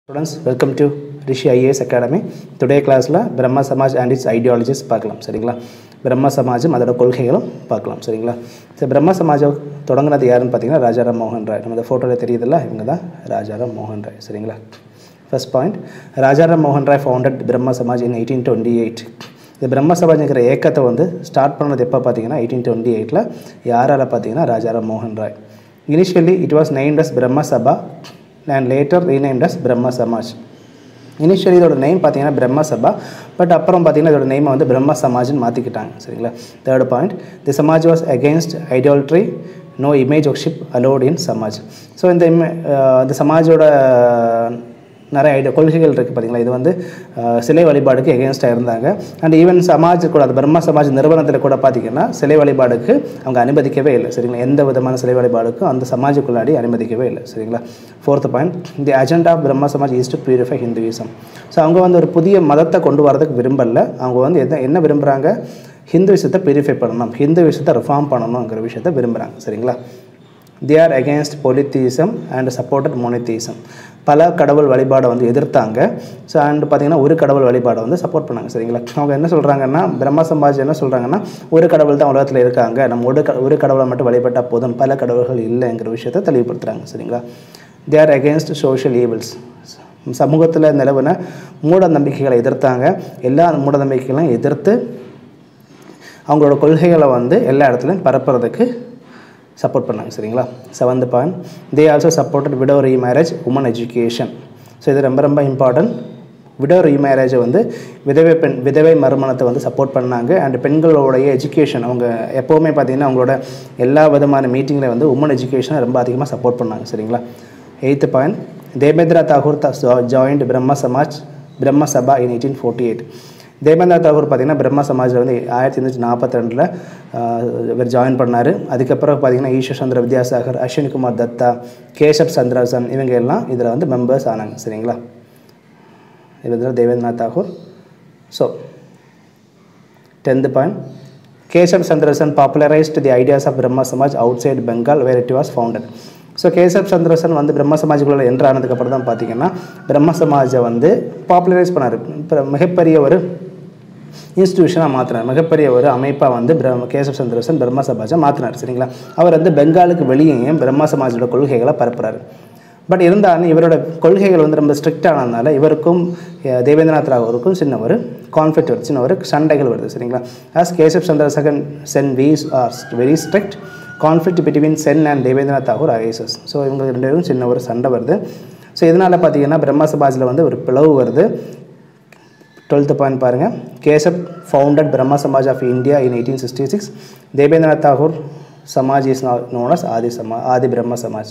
students welcome to Rishi IAS academy today கிளாஸில் Brahmo Samaj and it's ideologies பார்க்கலாம் சரிங்களா பிரம்ம சமாஜம் அதோட கொள்கைகளும் பார்க்கலாம் சரிங்களா சரி பிரம்ம சமாஜம் தொடங்கினது யாருன்னு பார்த்தீங்கன்னா ராஜாராம் மோகன் ராய் நம்ம இந்த ஃபோட்டோவில் தெரியுதுல்ல இவங்க தான் ராஜாராம் மோகன் ராய் சரிங்களா ஃபர்ஸ்ட் பாயிண்ட் ராஜாராம் மோகன் Roy founded Brahmo Samaj in eighteen twenty eight இந்த பிரம்ம சமாஜ்ங்கிற ஏக்கத்தை வந்து ஸ்டார்ட் பண்ணது எப்போ பார்த்தீங்கன்னா எயிட்டீன் டுவெண்ட்டி எயிட்டில் யாரால் பார்த்தீங்கன்னா ராஜாராம் மோகன் Roy initially it was named as Brahmo Sabha and later renamed as Brahmo Samaj initially இதோட நேம் பார்த்தீங்கன்னா பிரம்ம சபா பட் அப்புறம் பார்த்தீங்கன்னா இதோட நேமை வந்து பிரம்ம சமாஜ்னு மாற்றிக்கிட்டாங்க சரிங்களா third point the Samaj was against idolatry no image worship allowed in Samaj so இந்த இம இந்த சமாஜோட நிறைய ஐடியா கொள்கைகள் இருக்குது பார்த்தீங்களா இது வந்து அஹ், சிலை வழிபாடுக்கு எகேன்ஸ்டாக இருந்தாங்க அண்ட் ஈவன் சமாஜ் கூட அது பிரம்ம சமாஜ் நிறுவனத்தில் கூட பார்த்தீங்கன்னா சிலை வழிபாடுக்கு அவங்க அனுமதிக்கவே இல்லை சரிங்களா எந்த விதமான சிலை வழிபாடுக்கும் அந்த சமாஜுக்குள்ளாடி அனுமதிக்கவே இல்லை சரிங்களா fourth point the agenda of Brahmo Samaj is to purify Hinduism so அவங்க வந்து ஒரு புதிய மதத்தை கொண்டு வரதுக்கு விரும்பல அவங்க வந்து எதை என்ன விரும்புகிறாங்க ஹிந்துவிசத்தை பியூரிஃபை பண்ணணும் ஹிந்துவிசத்தை ரிஃபார்ம் பண்ணணுங்கிற விஷயத்தை விரும்புகிறாங்க சரிங்களா they are against polytheism and supported monotheism பல கடவுள் வழிபாடை வந்து எதிர்த்தாங்க ஸோ அண்ட் பார்த்தீங்கன்னா ஒரு கடவுள் வழிபாடை வந்து சப்போர்ட் பண்ணாங்க சரிங்களா அவங்க என்ன சொல்கிறாங்கன்னா பிரம்ம சமாஜ் என்ன சொல்கிறாங்கன்னா ஒரு கடவுள் தான் உலகத்தில் இருக்காங்க நம்ம ஒரு க ஒரு கடவுளை மட்டும் வழிபட்டால் போதும் பல கடவுள்கள் இல்லைங்கிற விஷயத்தை தெளிவுபடுத்துகிறாங்க சரிங்களா they are against social evils சமூகத்தில் நிலவின மூட நம்பிக்கைகளை எதிர்த்தாங்க எல்லா மூட நம்பிக்கைகளையும் எதிர்த்து அவங்களோட கொள்கைகளை வந்து எல்லா இடத்துலையும் பரப்புறதுக்கு சப்போர்ட் பண்ணாங்க சரிங்களா seventh point they also supported widow remarriage woman education so இது ரொம்ப ரொம்ப இம்பார்ட்டன்ட் விடோ ரீமேரேஜை வந்து விதவை பெண் விதவை மறுமணத்தை வந்து சப்போர்ட் பண்ணாங்க அண்ட் பெண்களோடைய எஜுகேஷன் அவங்க எப்போவுமே பார்த்தீங்கன்னா அவங்களோட எல்லா விதமான மீட்டிங்கில் வந்து உமன் எஜுகேஷனை ரொம்ப அதிகமாக சப்போர்ட் பண்ணாங்க சரிங்களா eighth point Debendra Tagore joined Brahmo Samaj Brahmo Sabha in eighteen forty eight Devendra Tagore பார்த்தீங்கன்னா பிரம்ம சமாஜில் வந்து ஆயிரத்தி எண்ணூற்றி நாற்பத்தி ரெண்டில் இவர் ஜாயின் பண்ணார் அதுக்கப்புறம் பார்த்தீங்கன்னா ஈஸ்வர் சந்திர வித்யாசாகர் அஸ்வினி குமார் தத்தா கேசப் சந்திரசன் இவங்க எல்லாம் இதில் வந்து மெம்பர்ஸ் ஆனாங்க சரிங்களா இவர் Debendranath Tagore so tenth point Keshab Chandra Sen popularised the ideas of Brahmo Samaj outside Bengal where it was founded so Keshab Chandra Sen வந்து பிரம்ம சமாஜுக்குள்ளே என்ட்ரு ஆனதுக்கப்புறம் தான் பார்த்தீங்கன்னா பிரம்ம சமாஜை வந்து பாப்புலரைஸ் பண்ணார் இப்போ மிகப்பெரிய ஒரு இன்ஸ்டிடியூஷனாக மாற்றினார் மிகப்பெரிய ஒரு அமைப்பாக வந்து பிரம்ம கேசவ் சந்திரசன் பிரம்ம சமாஜை மாற்றினார் சரிங்களா அவர் வந்து பெங்காலுக்கு வெளியேயும் பிரம்ம சமாஜோட கொள்கைகளை பரப்புறாரு பட் இருந்தாலும் இவரோட கொள்கைகள் வந்து ரொம்ப ஸ்ட்ரிக்ட் ஆனதுனால இவருக்கும் அஹ், தேவேந்திரநாத் ராகவருக்கும் சின்ன ஒரு கான்ஃப்ளிக்ட் வருது சின்ன ஒரு சண்டைகள் வருது சரிங்களா ஆஸ் கேசவ் சந்திரசகன் Sen views are very strict conflict between Sen and Debendranath Tagore ஐஎஸ்எஸ் ஸோ இவங்க ரெண்டு பேரும் சின்ன ஒரு சண்டை வருது ஸோ இதனால் பார்த்தீங்கன்னா பிரம்ம சமாஜில் வந்து ஒரு பிளவு வருது டுவெல்த்து பாயிண்ட் பாருங்கள் Keshab founded Brahmo Samaj of India in eighteen sixty six Debendranath Tagore Samaj is known as Adi சமா ஆதி பிரம்ம சமாஜ்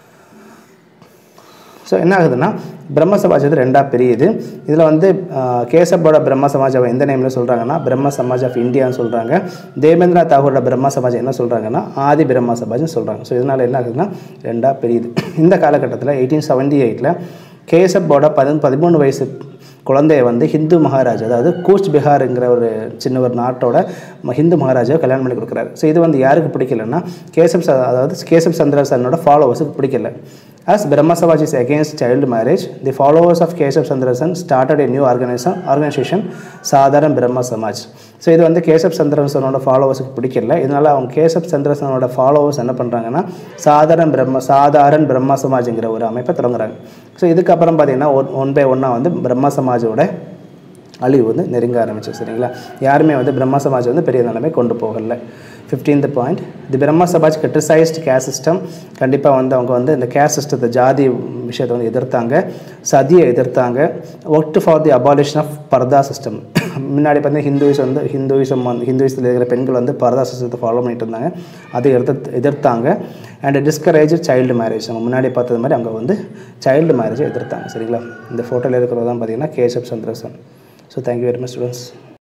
ஸோ என்ன ஆகுதுன்னா பிரம்ம சமாஜ் வந்து ரெண்டாக பிரியுது இதில் வந்து ஆஹ், கேசப்போட பிரம்ம சமாஜ் அவ எந்த நேமில் சொல்கிறாங்கன்னா பிரம்ம சமாஜ் ஆஃப் இந்தியான்னு சொல்கிறாங்க தேவேந்திரநாத் தாகூரோட பிரம்ம சமாஜ் என்ன சொல்கிறாங்கன்னா ஆதி பிரம்ம சமாஜ்னு சொல்கிறாங்க ஸோ இதனால் என்ன ஆகுதுன்னா ரெண்டாக பிரியுது இந்த காலகட்டத்தில் எயிட்டீன் செவன்ட்டி எயிட்டில் கேசப்போட பதி பதிமூணு வயசு குழந்தைய வந்து ஹிந்து மகாராஜா அதாவது கூச் பிஹாருங்கிற ஒரு சின்ன ஒரு நாட்டோட ம- ஹிந்து மகாராஜாவை கல்யாணம் பண்ணி கொடுக்குறாரு ஸோ இது வந்து யாருக்கு பிடிக்கலன்னா கேசப் ச- அதாவது கேசப் சந்திரசனோட ஃபாலோவர்ஸுக்கு பிடிக்கல As Brahma Samaj is against child marriage, the followers of Keshav Chandrasan started a new organization, organization சாதாரண பிரம்ம சமாஜ் ஸோ இது வந்து கேசப் சந்திரசனோட ஃபாலோவர்ஸுக்கு பிடிக்கல இதனால் அவங்க கேசப் சந்திரசனோட ஃபாலோவர்ஸ் என்ன பண்ணுறாங்கன்னா சாதாரண பிரம்ம சாதாரண பிரம்ம சமாஜ்ங்கிற ஒரு அமைப்பை தொடங்குறாங்க ஸோ இதுக்கப்புறம் பார்த்தீங்கன்னா ஒன் ஒன் பை ஒன்னாக வந்து பிரம்ம சமாஜோட அழிவு வந்து நெருங்க ஆரம்பிச்சு சரிங்களா யாருமே வந்து பிரம்ம சமாஜ் வந்து பெரிய நிலைமை கொண்டு போகல ஃபிஃப்டீன்த் பாயிண்ட் தி பிரம்ம சமாஜ் கிரிட்டிசைஸ்ட் கேஸ் சிஸ்டம் கண்டிப்பாக வந்து அவங்க வந்து இந்த கேஸ் சிஸ்டத்தை ஜாதி விஷயத்தை வந்து எதிர்த்தாங்க சதியை எதிர்த்தாங்க work for the abolition of purdah system முன்னாடி பார்த்தீங்கன்னா ஹிந்துவிஸ் வந்து ஹிந்துவிசம் வந்து ஹிந்துவிசத்தில் இருக்கிற பெண்கள் வந்து பர்தா சிஸ்டத்தை ஃபாலோ பண்ணிட்டு இருந்தாங்க அதை எதிர்த்து எதிர்த்தாங்க அண்ட் டிஸ்கரேஜ் சைல்டு மேரேஜ் நம்ம முன்னாடி பார்த்தது மாதிரி அவங்க வந்து சைல்டு மேரேஜை எதிர்த்தாங்க சரிங்களா இந்த ஃபோட்டோவில் இருக்கிறது தான் பார்த்தீங்கன்னா Keshab Chandra Sen so thank you very much students